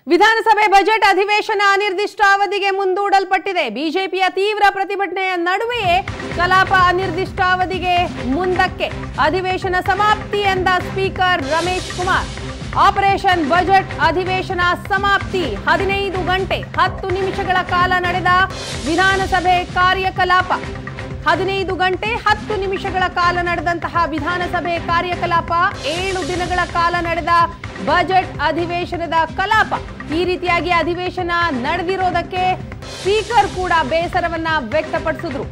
ವಿಧಾನಸಭೆ ಬಜೆಟ್ ಅಧಿವೇಶನ ಅನಿರ್ದಿಷ್ಟಾವಧಿಗೆ ಮುಂದೂಡಲ್ಪಟ್ಟಿದೆ ಬಿಜೆಪಿಯ ತೀವ್ರ ಪ್ರತಿಭಟನೆಯ ನಡುವೆಯೇ ಕಲಾಪ ಅನಿರ್ದಿಷ್ಟಾವಧಿಗೆ ಮುಂದಕ್ಕೆ ಅಧಿವೇಶನ ಸಮಾಪ್ತಿ ಎಂದ speaker Ramesh Kumar operation budget ಅಧಿವೇಶನ ಸಮಾಪ್ತಿ ಹದಿನೈದು ಗಂಟೆ ಹತ್ತು ನಿಮಿಷಗಳ ಕಾಲ ನಡೆದ ವಿಧಾನಸಭೆ ಕಾರ್ಯಕಲಾಪ ಹದಿನೈದು ಗಂಟೆ ಹತ್ತು ನಿಮಿಷಗಳ ಕಾಲ ನಡೆದಂತಹ ವಿಧಾನಸಭೆ ಕಾರ್ಯಕಲಾಪ ಏಳು ದಿನಗಳ ಕಾಲ ನಡೆದ ಬಜೆಟ್ ಅಧಿವೇಶನದ ಕಲಾಪ ಈ ರೀತಿಯಾಗಿ ಅಧಿವೇಶನ ನಡೆದಿರೋದಕ್ಕೆ ಸ್ಪೀಕರ್ ಕೂಡ ಬೇಸರವನ್ನ ವ್ಯಕ್ತಪಡಿಸಿದ್ರು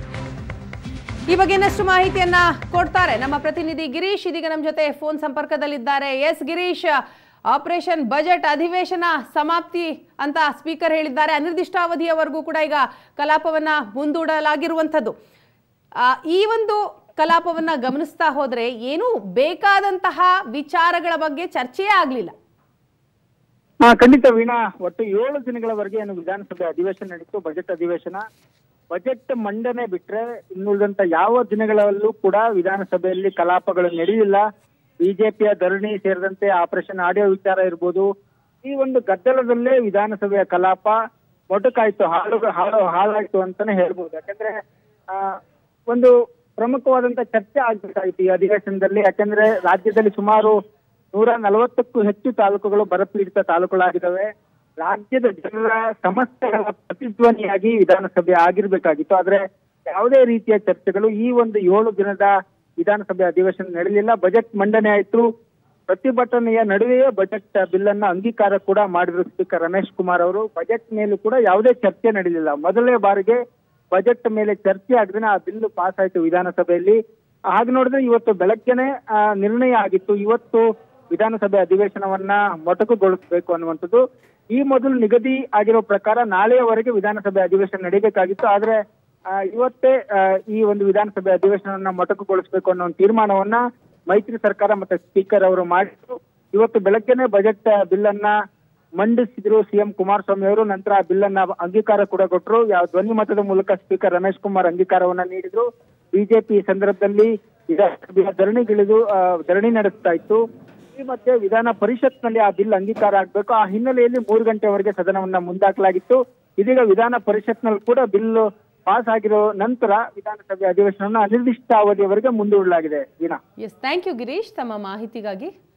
ಈ ಬಗ್ಗೆ ಇನ್ನಷ್ಟು ಮಾಹಿತಿಯನ್ನ ಕೊಡ್ತಾರೆ ನಮ್ಮ ಪ್ರತಿನಿಧಿ ಗಿರೀಶ್ ಇದೀಗ ನಮ್ಮ ಜೊತೆ ಫೋನ್ ಸಂಪರ್ಕದಲ್ಲಿದ್ದಾರೆ ಎಸ್ ಗಿರೀಶ್ ಆಪರೇಷನ್ ಬಜೆಟ್ ಅಧಿವೇಶನ ಸಮಾಪ್ತಿ ಅಂತ ಸ್ಪೀಕರ್ ಹೇಳಿದ್ದಾರೆ ಅನಿರ್ದಿಷ್ಟಾವಧಿಯವರೆಗೂ ಕೂಡ ಈಗ ಕಲಾಪವನ್ನ ಮುಂದೂಡಲಾಗಿರುವಂಥದ್ದು ಆ, ಈ ಒಂದು ಕಲಾಪವನ್ನ ಗಮನಿಸ್ತಾ ಹೋದ್ರೆ ಏನು ಬೇಕಾದಂತಹ ವಿಚಾರಗಳ ಬಗ್ಗೆ ಚರ್ಚೆಯೇ ಆಗ್ಲಿಲ್ಲ ಹಾ ಖಂಡಿತ ವೀಣಾ ಒಟ್ಟು ಏಳು ದಿನಗಳವರೆಗೆ ಏನು ವಿಧಾನಸಭೆ ಅಧಿವೇಶನ ನಡೀತು ಬಜೆಟ್ ಅಧಿವೇಶನ ಬಜೆಟ್ ಮಂಡನೆ ಬಿಟ್ರೆ ಇನ್ನುಳಿದಂತ ಯಾವ ದಿನಗಳಲ್ಲೂ ಕೂಡ ವಿಧಾನಸಭೆಯಲ್ಲಿ ಕಲಾಪಗಳು ನಡೆಯಲಿಲ್ಲ ಬಿಜೆಪಿಯ ಧರಣಿ ಸೇರಿದಂತೆ ಆಪರೇಷನ್ ಆಡಿಯೋ ವಿಚಾರ ಇರ್ಬೋದು ಈ ಒಂದು ಗದ್ದಲದಲ್ಲೇ ವಿಧಾನಸಭೆಯ ಕಲಾಪ ಮೊಟಕಾಯ್ತು ಹಾಳು ಹಾಳು ಹಾಳಾಯ್ತು ಅಂತಾನೆ ಹೇಳ್ಬೋದು ಯಾಕಂದ್ರೆ ಆ, ಒಂದು ಪ್ರಮುಖವಾದಂತ ಚರ್ಚೆ ಆಗ್ಬೇಕಾಗಿತ್ತು ಈ ಅಧಿವೇಶನದಲ್ಲಿ ಯಾಕಂದ್ರೆ ರಾಜ್ಯದಲ್ಲಿ ಸುಮಾರು ನೂರ ನಲವತ್ತಕ್ಕೂ ಹೆಚ್ಚು ತಾಲೂಕುಗಳು ಬರಪೀಡಿತ ತಾಲೂಕುಗಳಾಗಿದ್ದಾವೆ ರಾಜ್ಯದ ಜನರ ಸಮಸ್ಯೆಗಳ ಪ್ರತಿಧ್ವನಿಯಾಗಿ ವಿಧಾನಸಭೆ ಆಗಿರ್ಬೇಕಾಗಿತ್ತು ಆದ್ರೆ ಯಾವುದೇ ರೀತಿಯ ಚರ್ಚೆಗಳು ಈ ಒಂದು ಏಳು ದಿನದ ವಿಧಾನಸಭೆ ಅಧಿವೇಶನ ನಡೆಯಲಿಲ್ಲ ಬಜೆಟ್ ಮಂಡನೆ ಆಯ್ತು ಪ್ರತಿಭಟನೆಯ ನಡುವೆಯೇ ಬಜೆಟ್ ಬಿಲ್ ಅನ್ನ ಅಂಗೀಕಾರ ಕೂಡ ಮಾಡಿದ್ರು ಸ್ಪೀಕರ್ ರಮೇಶ್ ಕುಮಾರ್ ಅವರು ಬಜೆಟ್ ಮೇಲೂ ಕೂಡ ಯಾವುದೇ ಚರ್ಚೆ ನಡೆಯಲಿಲ್ಲ ಮೊದಲನೇ ಬಾರಿಗೆ ಬಜೆಟ್ ಮೇಲೆ ಚರ್ಚೆ ಆಗದೇನೆ ಆ ಬಿಲ್ ಪಾಸ್ ಆಯ್ತು ವಿಧಾನಸಭೆಯಲ್ಲಿ ಹಾಗೆ ನೋಡಿದ್ರೆ ಇವತ್ತು ಬೆಳಗ್ಗೆನೆ ಆ, ನಿರ್ಣಯ ಆಗಿತ್ತು ಇವತ್ತು ವಿಧಾನಸಭೆ ಅಧಿವೇಶನವನ್ನ ಮೊಟಕುಗೊಳಿಸಬೇಕು ಅನ್ನುವಂಥದ್ದು ಈ ಮೊದಲು ನಿಗದಿ ಆಗಿರೋ ಪ್ರಕಾರ ನಾಳೆಯವರೆಗೆ ವಿಧಾನಸಭೆ ಅಧಿವೇಶನ ನಡೀಬೇಕಾಗಿತ್ತು ಆದ್ರೆ ಆ, ಇವತ್ತೇ ಆ, ಈ ಒಂದು ವಿಧಾನಸಭೆ ಅಧಿವೇಶನವನ್ನ ಮೊಟಕುಗೊಳಿಸಬೇಕು ಅನ್ನೋ ಒಂದು ತೀರ್ಮಾನವನ್ನ ಮೈತ್ರಿ ಸರ್ಕಾರ ಮತ್ತೆ ಸ್ಪೀಕರ್ ಅವರು ಮಾಡಿದ್ರು ಇವತ್ತು ಬೆಳಗ್ಗೆನೆ ಬಜೆಟ್ ಬಿಲ್ ಅನ್ನ ಮಂಡಿಸಿದ್ರು ಸಿಎಂ ಕುಮಾರಸ್ವಾಮಿ ಅವರು ನಂತರ ಆ ಬಿಲ್ ಅನ್ನ ಅಂಗೀಕಾರ ಕೂಡ ಕೊಟ್ಟರು ಯಾವ ಧ್ವನಿ ಮತದ ಮೂಲಕ ಸ್ಪೀಕರ್ ರಮೇಶ್ ಕುಮಾರ್ ಅಂಗೀಕಾರವನ್ನ ನೀಡಿದ್ರು ಬಿಜೆಪಿ ಈ ಸಂದರ್ಭದಲ್ಲಿ ವಿಧಾನಸಭೆಯ ಧರಣಿಗಿಳಿದು ಆ, ಧರಣಿ ನಡೆಸ್ತಾ ಇತ್ತು ಈ ಮಧ್ಯೆ ವಿಧಾನ ಪರಿಷತ್ನಲ್ಲಿ ಆ ಬಿಲ್ ಅಂಗೀಕಾರ ಆಗ್ಬೇಕು ಆ ಹಿನ್ನೆಲೆಯಲ್ಲಿ ಮೂರು ಗಂಟೆವರೆಗೆ ಸದನವನ್ನ ಮುಂದಾಕಲಾಗಿತ್ತು ಇದೀಗ ವಿಧಾನ ಪರಿಷತ್ನಲ್ಲಿ ಕೂಡ ಬಿಲ್ ಪಾಸ್ ಆಗಿರೋ ನಂತರ ವಿಧಾನಸಭೆ ಅಧಿವೇಶನವನ್ನು ಅನಿರ್ದಿಷ್ಟ ಅವಧಿಯವರೆಗೆ ಮುಂದೂಡಲಾಗಿದೆ Veena S thank you Girish ತಮ್ಮ ಮಾಹಿತಿಗಾಗಿ